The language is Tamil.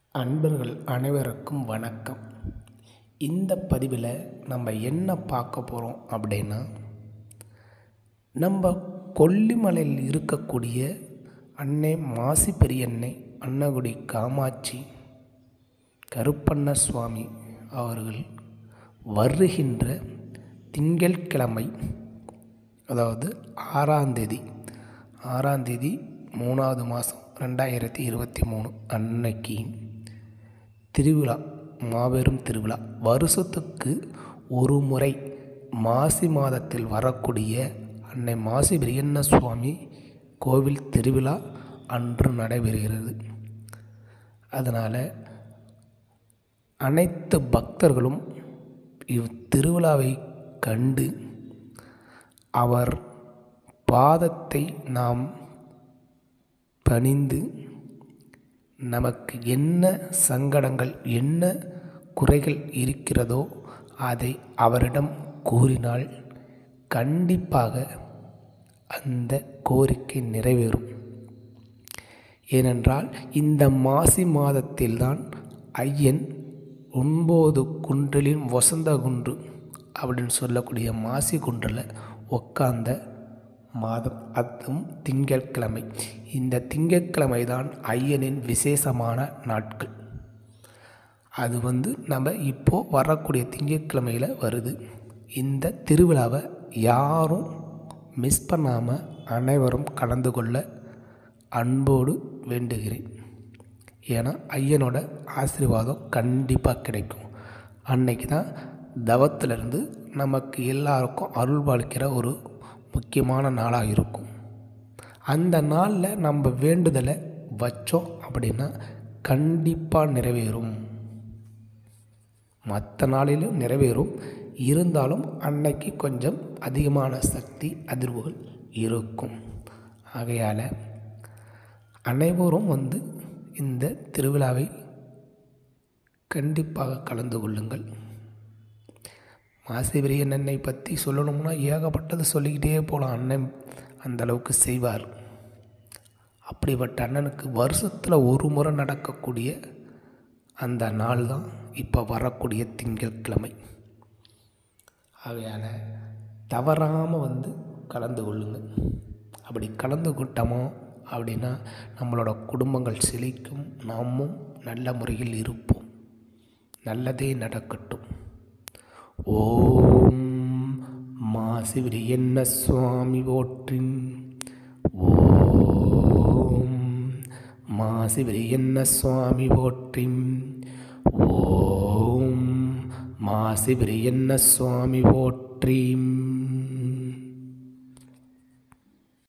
அன்பர்கள் அனைவருக்கும் வணக்கம் இந்த பதிவில் நம்ம என்ன பார்க்க போகிறோம் அப்படின்னா நம்ம கொல்லிமலையில் இருக்கக்கூடிய அன்னை மாசி பெரியன்னை அன்னகுடி காமாட்சி கருப்பண்ண சுவாமி அவர்கள் வருகின்ற திங்கட்கிழமை அதாவது ஆறாம் தேதி ஆறாம் தேதி மூணாவது மாதம் ரெண்டாயிரத்தி இருபத்தி மூணு அன்னைக்கு திருவிழா மாபெரும் திருவிழா வருஷத்துக்கு ஒரு முறை மாசி மாதத்தில் வரக்கூடிய அன்னை மாசி பிரியண்ண சுவாமி கோவில் திருவிழா அன்று நடைபெறுகிறது அதனால் அனைத்து பக்தர்களும் இவ் திருவிழாவை கண்டு அவர் பாதத்தை நாம் பணிந்து நமக்கு என்ன சங்கடங்கள் என்ன குறைகள் இருக்கிறதோ அதை அவரிடம் கூறினால் கண்டிப்பாக அந்த கோரிக்கை நிறைவேறும் ஏனென்றால் இந்த மாசி மாதத்தில்தான் ஐயன் ஒன்பது குன்றிலின் வசந்த குன்று அப்படின்னு சொல்லக்கூடிய மாசி குன்றில் உட்கார்ந்த மாதம் அதுவும் திங்கட்கிழமை இந்த திங்கட்கிழமை தான் ஐயனின் விசேஷமான நாட்கள் அது வந்து நம்ம இப்போது வரக்கூடிய திங்கட்கிழமையில் வருது இந்த திருவிழாவை யாரும் மிஸ் பண்ணாமல் அனைவரும் கலந்து கொள்ள அன்போடு வேண்டுகிறேன் ஏன்னா ஐயனோட ஆசீர்வாதம் கண்டிப்பாக கிடைக்கும் அன்னைக்கு தான் தவத்திலிருந்து நமக்கு எல்லாருக்கும் அருள் பாலிக்கிற ஒரு முக்கியமான நாளாக இருக்கும் அந்த நாளில் நம்ம வேண்டுதலை வச்சோம் அப்படின்னா கண்டிப்பாக நிறைவேறும் மற்ற நாளிலும் நிறைவேறும் இருந்தாலும் அன்னைக்கு கொஞ்சம் அதிகமான சக்தி அதிர்வுகள் இருக்கும் ஆகையால் அனைவரும் வந்து இந்த திருவிழாவை கண்டிப்பாக கலந்து கொள்ளுங்கள் மாசிபிரியன் அன்னை பற்றி சொல்லணும்னா ஏகப்பட்டது சொல்லிக்கிட்டே போகலாம் அண்ணன் அந்த அளவுக்கு செய்வார் அப்படிப்பட்ட அண்ணனுக்கு வருஷத்தில் ஒரு முறை நடக்கக்கூடிய அந்த நாள் தான் இப்போ வரக்கூடிய திங்கட்கிழமை ஆகையால் தவறாமல் வந்து கலந்து கொள்ளுங்கள் அப்படி கலந்து கொட்டோமோ அப்படின்னா நம்மளோட குடும்பங்கள் செழிக்கும் நாமும் நல்ல முறையில் இருப்போம் நல்லதே நடக்கட்டும் ஓம் மாசிவிரி என்ன சுவாமி போற்றின் ஓம் மாசிவிரி என்ன சுவாமி போற்றின் ஓம் மாசிவிரி என்ன சுவாமி போற்றின்